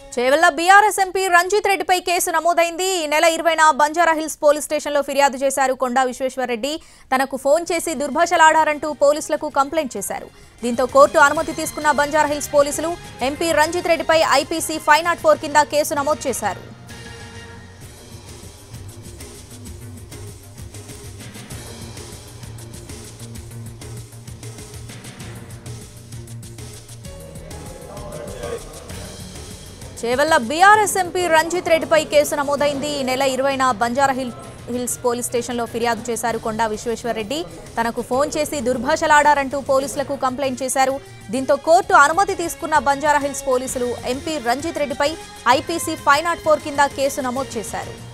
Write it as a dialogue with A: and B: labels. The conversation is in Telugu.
A: చేవెళ్ల బీఆర్ఎస్ ఎంపీ రంజిత్ రెడ్డిపై కేసు నమోదైంది ఈ నెల ఇరవైన బంజారా హిల్స్ పోలీస్ స్టేషన్లో ఫిర్యాదు చేశారు కొండా విశ్వేశ్వరరెడ్డి తనకు ఫోన్ చేసి దుర్భాషలాడారంటూ పోలీసులకు కంప్లైంట్ చేశారు దీంతో కోర్టు అనుమతి తీసుకున్న బంజారా హిల్స్ పోలీసులు ఎంపీ రంజిత్ రెడ్డిపై ఐపీసీ ఫైవ్ నాట్ ఫోర్ కింద కేసు నమోదు చేశారు చేవెళ్ల బీఆర్ఎస్ ఎంపీ రంజిత్ రెడ్డిపై కేసు నమోదైంది ఈ నెల ఇరవైన బంజారా హిల్ హిల్స్ పోలీస్ స్టేషన్లో ఫిర్యాదు చేశారు కొండా విశ్వేశ్వరరెడ్డి తనకు ఫోన్ చేసి దుర్భాషలాడారంటూ పోలీసులకు కంప్లైంట్ చేశారు దీంతో కోర్టు అనుమతి తీసుకున్న బంజారా హిల్స్ పోలీసులు ఎంపీ రంజిత్ రెడ్డిపై ఐపీసీ ఫైవ్ నాట్ ఫోర్ కింద కేసు నమోదు చేశారు